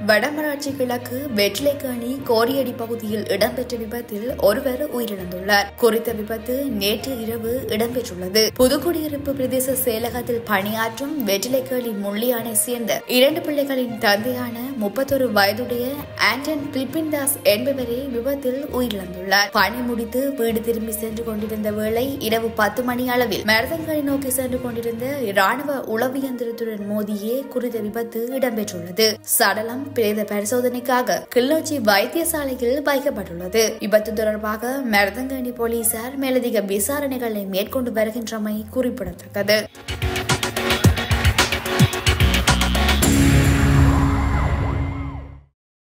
வடமராட்சி கிழக்கு வெற்றிலைக்கேணி கோரியடி பகுதியில் இடம்பெற்ற விபத்தில் ஒருவர் உயிரிழந்துள்ளார் குறித்த விபத்து நேற்று இரவு இடம்பெற்றுள்ளது புதுக்குடியிருப்பு பிரதேச செயலகத்தில் பணியாற்றும் வெற்றிலைக்கேணி முள்ளியானை சேர்ந்த இரண்டு பிள்ளைகளின் தந்தையான முப்பத்தொரு வயதுடைய ஆண்டன் பிலிப்பின்தாஸ் என்பவரே விபத்தில் உயிரிழந்துள்ளார் பணி முடித்து வீடு திரும்பி சென்று கொண்டிருந்த வேளை இரவு பத்து மணி அளவில் மருதங்கரை நோக்கி சென்று கொண்டிருந்த ராணுவ உளவு இயந்திரத்துடன் மோதியே குறித்த விபத்து இடம்பெற்றுள்ளது சடலம் பிரேத பரிசோதனைக்காக கிளிநொச்சி வைத்தியசாலையில் வைக்கப்பட்டுள்ளது விபத்து தொடர்பாக மருதங்கனி போலீசார் மேலதிக விசாரணைகளை மேற்கொண்டு வருகின்றமை குறிப்பிடத்தக்கது